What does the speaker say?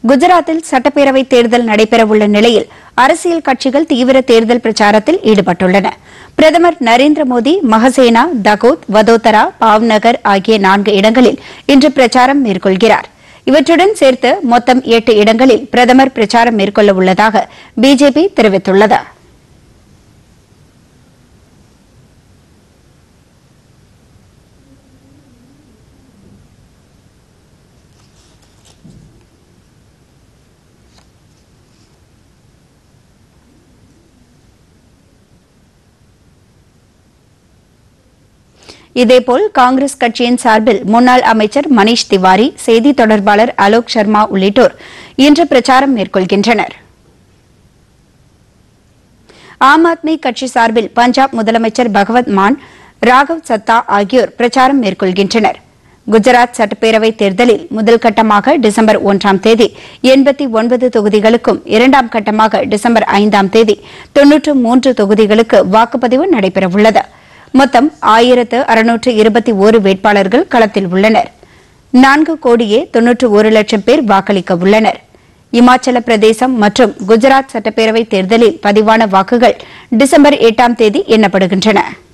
குஜராத்தில் சட்டப்பேரவை தேர்தல் நடைபெறவுள்ள நிலையில் அரசியல் கட்சிகள் தீவிர தேர்தல் பிரச்சாரத்தில் ஈடுபட்டுள்ளன பிரதமர் நரேந்திர மோடி மகசேனா தகோத் வதோதரா பாவ்நகர் ஆகிய நான்கு இடங்களில் இன்று பிரச்சாரம் மேற்கொள்கிறார் இவற்றுடன் சேர்த்து மொத்தம் எட்டு இடங்களில் பிரதமர் பிரச்சாரம் மேற்கொள்ள உள்ளதாக பிஜேபி தெரிவித்துள்ளது இதேபோல் காங்கிரஸ் கட்சியின் சார்பில் முன்னாள் அமைச்சர் மணீஷ் திவாரி செய்தி தொடர்பாளர் அலோக் சர்மா உள்ளிட்டோர் இன்று பிரச்சாரம் மேற்கொள்கின்றனர் ஆம் ஆத்மி கட்சி சார்பில் பஞ்சாப் முதலமைச்சர் பகவத் மான் ராகவ் சத்தா ஆகியோர் பிரச்சாரம் மேற்கொள்கின்றனர் குஜராத் சட்டப்பேரவைத் தேர்தலில் முதல் கட்டமாக டிசம்பர் ஒன்றாம் தேதி எண்பத்தி ஒன்பது தொகுதிகளுக்கும் இரண்டாம் கட்டமாக டிசம்பர் ஐந்தாம் தேதி தொன்னூற்று மூன்று தொகுதிகளுக்கு வாக்குப்பதிவு நடைபெறவுள்ளது மொத்தம் ஆயிரத்து அறுநூற்று இருபத்தி ஒரு வேட்பாளர்கள் களத்தில் உள்ளனர் நான்கு கோடியே தொன்னூற்று ஒரு லட்சம் பேர் வாக்களிக்க உள்ளனர் இமாச்சல பிரதேசம் மற்றும் குஜராத் சட்டப்பேரவை தேர்தலில் பதிவான வாக்குகள் டிசம்பர் எட்டாம் தேதி எண்ணப்படுகின்றன